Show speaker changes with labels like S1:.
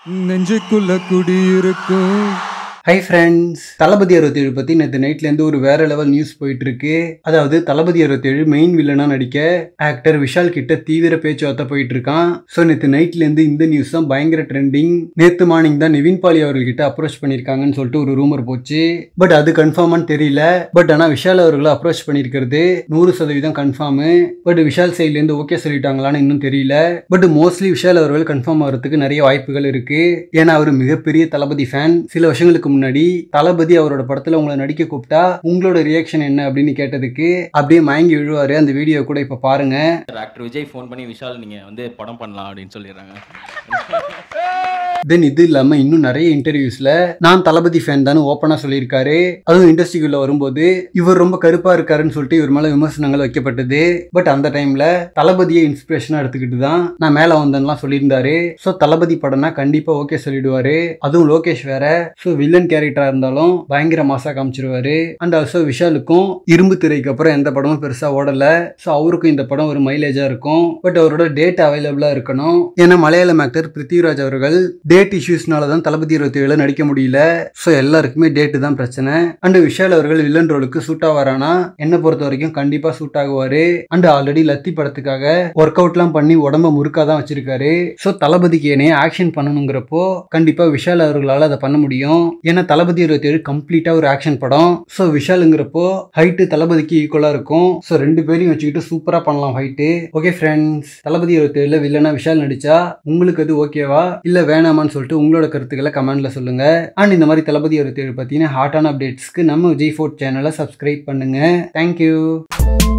S1: நெஞ்சுக்குள்ள குடியிருக்கும்
S2: hi friends தளபதி அறுபத்தேழு பற்றி நேற்று நைட்லேருந்து ஒரு வேற லெவல் நியூஸ் போயிட்டு இருக்கு அதாவது தளபதி அறுபத்தேழு மெயின் வில்லனா நடிக்க ஆக்டர் விஷால் கிட்ட தீவிர பேச்சுவார்த்தை போயிட்டு இருக்கான் ஸோ நேற்று நைட்லேருந்து இந்த நியூஸ் தான் பயங்கர ட்ரெண்டிங் நேற்று மார்னிங் தான் நிவின் பாலி அவர்கள்கிட்ட அப்ரோச் பண்ணியிருக்காங்கன்னு சொல்லிட்டு ஒரு ரூமர் போச்சு பட் அது கன்ஃபார்மான்னு தெரியல பட் ஆனால் விஷால் அவர்களை அப்ரோச் பண்ணியிருக்கிறது நூறு சதவீதம் கன்ஃபார்மு பட் விஷால் சைட்லேருந்து ஓகே சொல்லிட்டாங்களான்னு இன்னும் தெரியல பட் மோஸ்ட்லி விஷால் அவர்கள் கன்ஃபார்ம் ஆகிறதுக்கு நிறைய வாய்ப்புகள் இருக்கு ஏன்னா அவர் மிகப்பெரிய தளபதி ஃபேன் சில வருஷங்களுக்கு முன்னாடி தளபதி அவரோட படத்துல உங்களை நடிக்க கூப்பிட்டா உங்களோட ரியாக்ஷன் என்ன அப்படின்னு கேட்டதுக்கு அப்படியே மயங்கி விழுவாரு அந்த வீடியோ கூட இப்ப பாருங்க
S3: ஆக்டர் விஜய் ஃபோன் பண்ணி விஷால் நீங்க வந்து படம் பண்ணலாம் அப்படின்னு சொல்லிடுறாங்க
S2: தென் இது இல்லாம இன்னும் நிறைய இன்டர்வியூஸ்ல நான் தளபதி ஃபேன் தானே ஓப்பனா சொல்லியிருக்காரு அதுவும் இண்டஸ்ட்ரிக்குள்ள வரும்போது இவர் ரொம்ப கருப்பா இருக்காருன்னு சொல்லிட்டு இவர் மேல விமர்சனங்கள் வைக்கப்பட்டது பட் அந்த டைம்ல தளபதியை இன்ஸ்பிரேஷனா எடுத்துக்கிட்டு தான் நான் மேல வந்தேன்லாம் சொல்லியிருந்தாரு ஸோ தளபதி படம்னா கண்டிப்பா ஓகே சொல்லிடுவாரு அதுவும் லோகேஷ் வேற ஸோ வில்லன் கேரக்டரா இருந்தாலும் பயங்கர மாசா காமிச்சிருவாரு அண்ட் ஆல்சோ விஷாலுக்கும் இரும்பு திரைக்கு அப்புறம் எந்த படமும் பெருசா ஓடல ஸோ அவருக்கும் இந்த படம் ஒரு மைலேஜா இருக்கும் பட் அவரோட டேட் அவைலபிளா இருக்கணும் ஏன்னா மலையாளம் ஆக்டர் பிருத்திவிராஜ் அவர்கள் டேட் இஷ்யூஸ்னால தான் தளபதி இருபத்தி ஏழு நடிக்க முடியல ஸோ எல்லாருக்குமே டேட்டு தான் பிரச்சனை அண்ட் விஷால் அவர்கள் வில்லன் ரோலுக்கு சூட் ஆவாரானா என்ன பொறுத்த வரைக்கும் கண்டிப்பா சூட் ஆகுவாரு அண்ட் ஆல்ரெடி லத்தி படத்துக்காக ஒர்க் அவுட்லாம் பண்ணி உடம்ப முறுக்கா தான் வச்சிருக்காரு ஸோ தளபதிக்கு என்னைய ஆக்ஷன் பண்ணணுங்கிறப்போ கண்டிப்பா விஷால் அவர்களால் அதை பண்ண முடியும் ஏன்னா தளபதி இருபத்தி ஏழு கம்ப்ளீட்டா ஒரு ஆக்ஷன் படம் ஸோ விஷாலுங்கிறப்போ ஹைட்டு தளபதிக்கு ஈக்குவலா இருக்கும் ஸோ ரெண்டு பேரையும் வச்சுக்கிட்டு சூப்பரா பண்ணலாம் ஹைட்டு ஓகே ஃப்ரெண்ட்ஸ் தளபதி இருபத்தி ஏழுல வில்லனா விஷால் நடிச்சா உங்களுக்கு அது ஓகேவா இல்ல வேணாமான்னு சொல்லிட்டு உங்களோட கருத்துக்களை கமெண்ட்ல சொல்லுங்க அண்ட் இந்த மாதிரி தளபதி இருபத்தி ஏழு பத்தின ஹாட்டான அப்டேட்ஸ்க்கு நம்ம விஜய் ஃபோர்ட் சேனலை சப்ஸ்கிரைப் பண்ணுங்க தேங்க்யூ